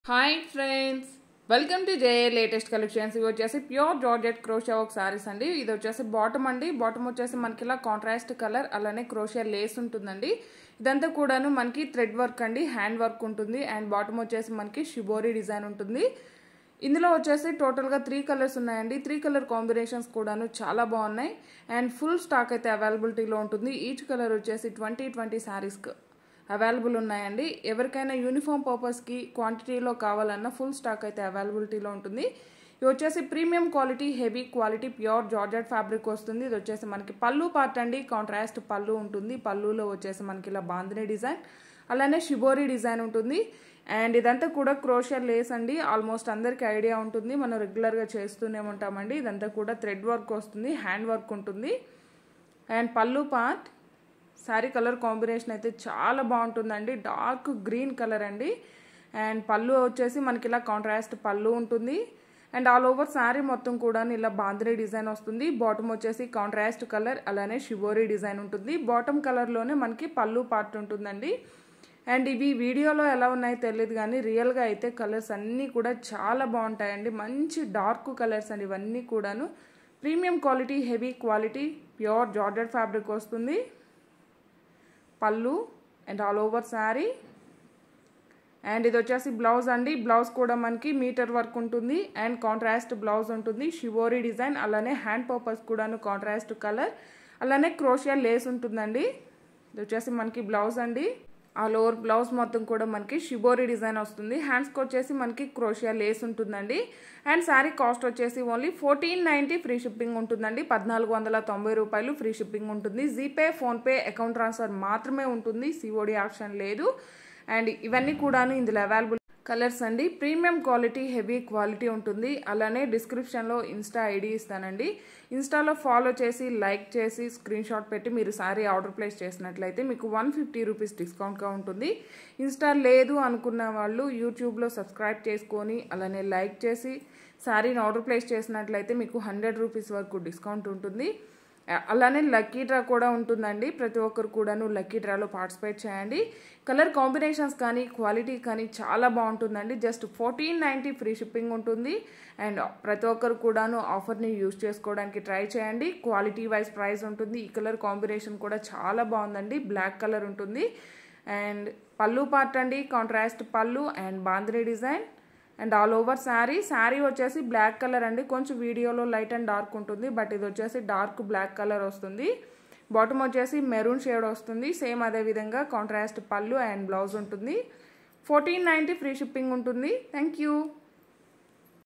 hi friends welcome to J latest collections ఇవి వచ్చేసి pure georgette క్రోషియా ఒక సారీస్ అండి ఇది వచ్చేసి బాటమ్ అండి బాటమ్ వచ్చేసి మనకి ఇలా కాంట్రాస్ట్ కలర్ అలానే క్రోషియా లేస్ ఉంటుందండి ఇదంతా కూడాను మనకి థ్రెడ్ వర్క్ అండి హ్యాండ్ వర్క్ ఉంటుంది అండ్ బాటమ్ వచ్చేసి మనకి షిబోరీ డిజైన్ ఉంటుంది ఇందులో వచ్చేసి టోటల్గా త్రీ కలర్స్ ఉన్నాయండి త్రీ కలర్ కాంబినేషన్స్ కూడాను చాలా బాగున్నాయి అండ్ ఫుల్ స్టాక్ అయితే అవైలబిలిటీలో ఉంటుంది ఈచ్ కలర్ వచ్చేసి ట్వంటీ ట్వంటీ శారీస్కి అవైలబుల్ ఉన్నాయండి ఎవరికైనా యూనిఫామ్ పర్పస్కి క్వాంటిటీలో కావాలన్నా ఫుల్ స్టాక్ అయితే అవైలబిలిటీలో ఉంటుంది ఇది వచ్చేసి premium quality heavy quality pure georgette fabric వస్తుంది ఇది వచ్చేసి మనకి పళ్ళు పార్ట్ అండి కాంట్రాస్ట్ పళ్ళు ఉంటుంది పళ్ళులో వచ్చేసి మనకి ఇలా బాందిని డిజైన్ అలానే షిబోరీ డిజైన్ ఉంటుంది అండ్ ఇదంతా కూడా క్రోషియర్ లేస్ అండి ఆల్మోస్ట్ అందరికీ ఐడియా ఉంటుంది మనం రెగ్యులర్గా చేస్తూనే ఉంటామండి ఇదంతా కూడా థ్రెడ్ వర్క్ వస్తుంది హ్యాండ్ వర్క్ ఉంటుంది and pallu part sari colour combination అయితే చాలా బాగుంటుందండి డార్క్ గ్రీన్ కలర్ అండి అండ్ పళ్ళు వచ్చేసి మనకి ఇలా కాంట్రాస్ట్ పళ్ళు ఉంటుంది అండ్ ఆల్ ఓవర్ శారీ మొత్తం కూడా ఇలా బాంద్రీ డిజైన్ వస్తుంది బాటమ్ వచ్చేసి కాంట్రాస్ట్ కలర్ అలానే షిబోరీ డిజైన్ ఉంటుంది బాటమ్ కలర్లోనే మనకి పళ్ళు పార్ట్ ఉంటుందండి అండ్ ఇవి వీడియోలో ఎలా ఉన్నాయో తెలియదు కానీ రియల్గా అయితే కలర్స్ అన్నీ కూడా చాలా బాగుంటాయండి మంచి డార్క్ కలర్స్ అండి ఇవన్నీ కూడాను premium quality heavy quality pure georgette fabric వస్తుంది pallu and all over sari and ఇది వచ్చేసి బ్లౌజ్ అండి బ్లౌజ్ కూడా మనకి మీటర్ వర్క్ ఉంటుంది అండ్ కాంట్రాస్ట్ బ్లౌజ్ ఉంటుంది షివోరీ డిజైన్ అలానే హ్యాండ్ పర్పస్ కూడాను కాంట్రాస్ట్ కలర్ అలానే క్రోషియా లేస్ ఉంటుందండి ఇది వచ్చేసి మనకి బ్లౌజ్ అండి ఆల్ ఓవర్ బ్లౌజ్ మొత్తం కూడా మనకి షిబోరీ డిజైన్ వస్తుంది హ్యాండ్స్కి వచ్చేసి మనకి క్రోషియా లేస్ ఉంటుందండి అండ్ శారీ కాస్ట్ వచ్చేసి only fourteen ninety free shipping ఉంటుందండి పద్నాలుగు వందల తొంభై రూపాయలు ఫ్రీ షిప్పింగ్ ఉంటుంది జీపే ఫోన్పే అకౌంట్ ట్రాన్స్ఫర్ మాత్రమే ఉంటుంది సిఓడి ఆప్షన్ లేదు అండ్ ఇవన్నీ కూడాను ఇందులో అవైలబుల్ కలర్స్ అండి ప్రీమియం క్వాలిటీ హెవీ క్వాలిటీ ఉంటుంది అలానే డిస్క్రిప్షన్లో ఇన్స్టా ఐడి ఇస్తానండి ఇన్స్టాలో ఫాలో చేసి లైక్ చేసి స్క్రీన్ షాట్ పెట్టి మీరు సారీ ఆర్డర్ ప్లేస్ చేసినట్లయితే మీకు వన్ ఫిఫ్టీ రూపీస్ డిస్కౌంట్గా ఉంటుంది ఇన్స్టా లేదు అనుకున్న వాళ్ళు యూట్యూబ్లో సబ్స్క్రైబ్ చేసుకొని అలానే లైక్ చేసి శారీని ఆర్డర్ ప్లేస్ చేసినట్లయితే మీకు హండ్రెడ్ రూపీస్ వరకు డిస్కౌంట్ ఉంటుంది అలానే లక్కీ డ్రా కూడా ఉంటుందండి ప్రతి ఒక్కరు కూడాను లక్కీ డ్రాలో పార్టిసిపేట్ చేయండి కలర్ కాంబినేషన్స్ కానీ క్వాలిటీ కానీ చాలా బాగుంటుందండి just fourteen ninety free shipping ఉంటుంది అండ్ ప్రతి ఒక్కరు కూడాను ఆఫర్ని యూజ్ చేసుకోవడానికి ట్రై చేయండి క్వాలిటీ వైజ్ ప్రైస్ ఉంటుంది ఈ కలర్ కాంబినేషన్ కూడా చాలా బాగుందండి బ్లాక్ కలర్ ఉంటుంది అండ్ పళ్ళు పార్ట్ అండి కాంట్రాస్ట్ పళ్ళు అండ్ బాంద్రీ design and all over sari sari వచ్చేసి బ్లాక్ కలర్ అండి కొంచెం వీడియోలో లైట్ అండ్ డార్క్ ఉంటుంది బట్ ఇది వచ్చేసి డార్క్ బ్లాక్ కలర్ వస్తుంది బాటమ్ వచ్చేసి మెరూన్ షేడ్ వస్తుంది సేమ్ అదే విధంగా కాంట్రాస్ట్ పళ్ళు అండ్ బ్లౌజ్ ఉంటుంది ఫోర్టీన్ నైంటీ ఫ్రీ షిప్పింగ్ ఉంటుంది థ్యాంక్ యూ